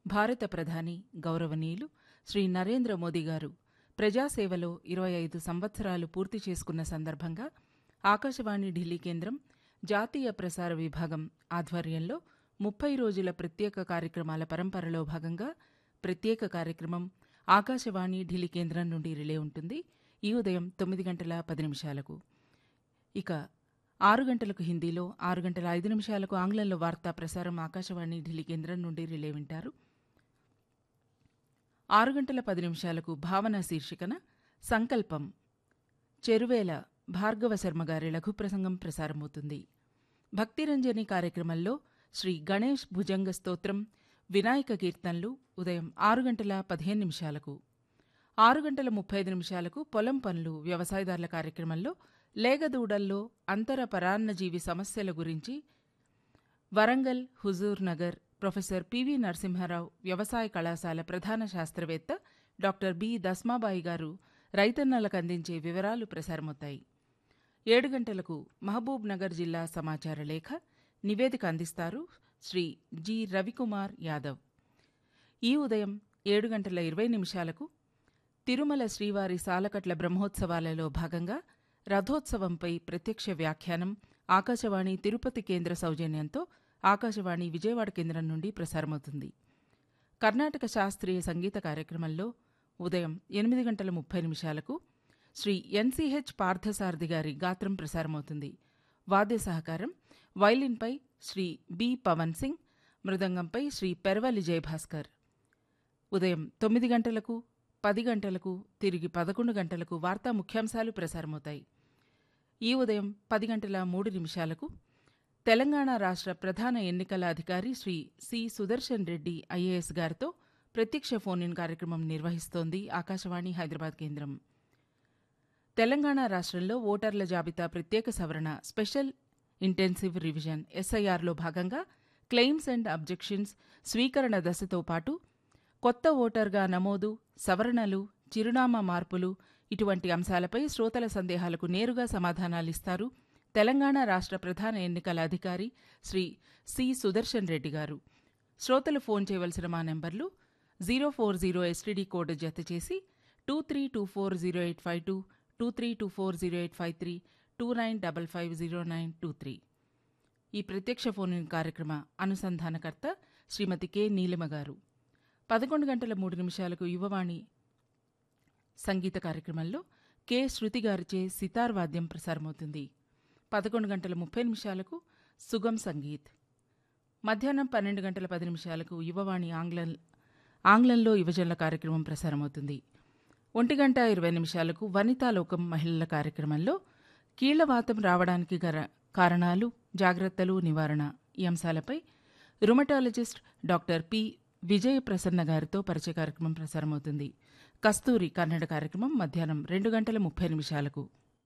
భారత ప్రధాని గౌరవనీయులు శ్రీ నరేంద్ర మోదీ గారు ప్రజాసేవలో ఇరవై ఐదు సంవత్సరాలు పూర్తి చేసుకున్న సందర్భంగా ఆకాశవాణి ఢిల్లీ కేంద్రం జాతీయ ప్రసార విభాగం ఆధ్వర్యంలో ముప్పై రోజుల ప్రత్యేక కార్యక్రమాల పరంపరలో భాగంగా ప్రత్యేక కార్యక్రమం ఆకాశవాణి ఢిల్లీ కేంద్రం నుండి రిలే ఉంటుంది ఈ ఉదయం తొమ్మిది గంటల పది నిమిషాలకు ఇక ఆరు గంటలకు హిందీలో ఆరు గంటల ఐదు నిమిషాలకు ఆంగ్లంలో వార్తా ప్రసారం ఆకాశవాణి ఢిల్లీ కేంద్రం నుండి రిలే వింటారు ఆరు గంటల పది నిమిషాలకు భావన శీర్షికన సంకల్పం చెరువేల భార్గవ శర్మ గారి లఘు ప్రసంగం ప్రసారమవుతుంది భక్తిరంజని కార్యక్రమంలో శ్రీ గణేష్ భుజంగ స్తోత్రం వినాయక కీర్తనలు ఉదయం ఆరు గంటల పదిహేను నిమిషాలకు ఆరు గంటల ముప్పై ఐదు నిమిషాలకు పొలం పనులు వ్యవసాయదారుల కార్యక్రమంలో లేగదూడల్లో అంతర పరాన్నజీవి సమస్యల గురించి వరంగల్ హుజూర్ నగర్ ప్రొఫెసర్ పివి నరసింహారావు వ్యవసాయ కళాశాల ప్రధాన శాస్త్రవేత్త డాక్టర్ బి దస్మాబాయి గారు రైతన్నలకు అందించే వివరాలు ప్రసారమవుతాయి ఏడు గంటలకు మహబూబ్ నగర్ జిల్లా సమాచార లేఖ నివేదిక అందిస్తారు శ్రీ జి రవికుమార్ యాదవ్ ఈ ఉదయం ఏడు గంటల ఇరవై నిమిషాలకు తిరుమల శ్రీవారి సాలకట్ల బ్రహ్మోత్సవాలలో భాగంగా రథోత్సవంపై ప్రత్యక్ష వ్యాఖ్యానం ఆకాశవాణి తిరుపతి కేంద్ర సౌజన్యంతో ఆకాశవాణి విజయవాడ కేంద్రం నుండి ప్రసారమవుతుంది కర్ణాటక శాస్త్రీయ సంగీత కార్యక్రమంలో ఉదయం ఎనిమిది గంటల ముప్పై నిమిషాలకు శ్రీ ఎన్సిహెచ్ పార్థసారథి గారి గాత్రం ప్రసారమవుతుంది వాద్య సహకారం వైలిన్పై శ్రీ బి పవన్ సింగ్ మృదంగంపై శ్రీ పెరవలి జయభాస్కర్ ఉదయం తొమ్మిది గంటలకు పది గంటలకు తిరిగి పదకొండు గంటలకు వార్తా ముఖ్యాంశాలు ప్రసారమవుతాయి ఈ ఉదయం పది గంటల మూడు నిమిషాలకు తెలంగాణ రాష్ట్ర ప్రధాన ఎన్నికల అధికారి శ్రీ సి సుదర్శన్ రెడ్డి ఐఏఎస్ గారితో ప్రత్యక్ష ఫోన్ ఇన్ కార్యక్రమం నిర్వహిస్తోంది ఆకాశవాణి హైదరాబాద్ కేంద్రం తెలంగాణ రాష్ట్రంలో ఓటర్ల జాబితా ప్రత్యేక సవరణ స్పెషల్ ఇంటెన్సివ్ రివిజన్ ఎస్ఐఆర్లో భాగంగా క్లెయిమ్స్ అండ్ అబ్జెక్షన్స్ స్వీకరణ దశతో పాటు కొత్త ఓటర్గా నమోదు సవరణలు చిరునామా మార్పులు ఇటువంటి అంశాలపై శ్రోతల సందేహాలకు నేరుగా సమాధానాలిస్తారు తెలంగాణ రాష్ట్ర ప్రధాన ఎన్నికల అధికారి శ్రీ సి సుదర్శన్ రెడ్డి గారు శ్రోతలు ఫోన్ చేయవలసిన మా నెంబర్లు zero four zero STD code జత చేసి two three two four zero eight five two two three two four zero eight five three two nine double five zero nine two three ఈ ప్రత్యక్ష phone in కార్యక్రమ అనుసంధానకర్త శ్రీమతి K Neelima గారు పదకొండు గంటల మూడు నిమిషాలకు యువవాణి సంగీత కార్యక్రమంలో కె శృతి గారిచే సితార్ వాద్యం ప్రసారమవుతుంది పదకొండు గంటల ముప్పై నిమిషాలకు సుగం సంగీత్ మధ్యాహ్నం పన్నెండు గంటల పది నిమిషాలకు యువవాణి ఆంగ్లం ఆంగ్లంలో యువజనుల కార్యక్రమం ప్రసారమవుతుంది ఒంటి గంట ఇరవై నిమిషాలకు వనితాలోకం మహిళల కార్యక్రమంలో కీళ్లవాతం రావడానికి గల కారణాలు జాగ్రత్తలు నివారణ ఈ అంశాలపై rheumatologist doctor P Vijaya Prasanna గారితో పరిచయ కార్యక్రమం ప్రసారమవుతుంది కస్తూరి కన్నడ కార్యక్రమం మధ్యాహ్నం రెండు గంటల ముప్పై నిమిషాలకు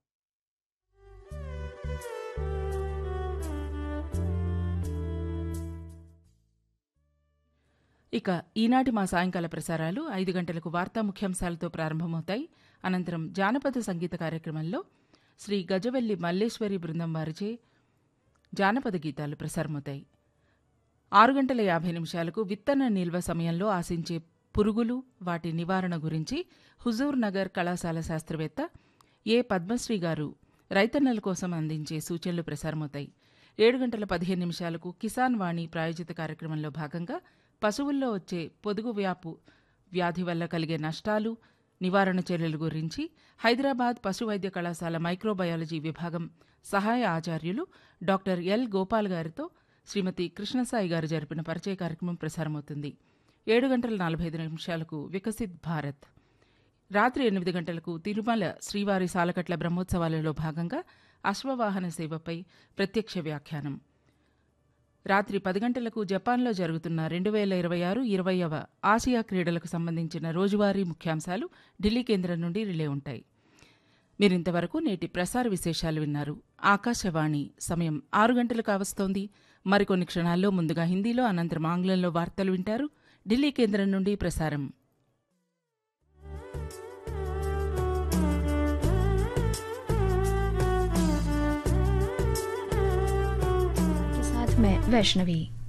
ఇక ఈనాటి మా సాయంకాల ప్రసారాలు ఐదు గంటలకు వార్తా ముఖ్యాంశాలతో ప్రారంభమవుతాయి అనంతరం జానపద సంగీత కార్యక్రమంలో శ్రీ గజవెల్లి మల్లేశ్వరి బృందం వారిచే జానపద గీతాలు ప్రసారమవుతాయి ఆరు గంటల యాభై నిమిషాలకు విత్తన నిల్వ సమయంలో ఆశించే పురుగులు వాటి నివారణ గురించి హుజూర్ నగర్ కళాశాల శాస్త్రవేత్త ఏ పద్మశ్రీ గారు రైతన్నల కోసం అందించే సూచనలు ప్రసారమవుతాయి ఏడు గంటల పదిహేను నిమిషాలకు కిసాన్ వాణి ప్రాయోజిత కార్యక్రమంలో భాగంగా పశువుల్లో వచ్చే పొదుగు వ్యాపు వ్యాధి వల్ల కలిగే నష్టాలు నివారణ చర్యల గురించి హైదరాబాద్ పశు వైద్య కళాశాల మైక్రోబయాలజీ విభాగం సహాయ ఆచార్యులు డాక్టర్ ఎల్ గోపాల్ గారితో శ్రీమతి కృష్ణసాయి గారు జరిపిన పరిచయ కార్యక్రమం ప్రసారమవుతుంది ఏడు గంటల నలభై ఐదు నిమిషాలకు వికసిత్ భారత్ రాత్రి ఎనిమిది గంటలకు తిరుమల శ్రీవారి సాలకట్ల బ్రహ్మోత్సవాలలో భాగంగా అశ్వవాహన సేవపై ప్రత్యక్ష వ్యాఖ్యానం రాత్రి పది గంటలకు జపాన్లో జరుగుతున్న రెండు వేల ఇరవై ఆరు ఇరవైవ ఆసియా క్రీడలకు సంబంధించిన రోజువారీ ముఖ్యాంశాలు ఢిల్లీ కేంద్రం నుండి రిలే ఉంటాయి మీరింతవరకు నేటి ప్రసార విశేషాలు విన్నారు ఆకాశవాణి సమయం ఆరు గంటలు కావస్తోంది మరికొన్ని క్షణాల్లో ముందుగా హిందీలో అనంతరం ఆంగ్లంలో వార్తలు వింటారు ఢిల్లీ కేంద్రం నుండి ప్రసారం के साथ मैं वैष्णवी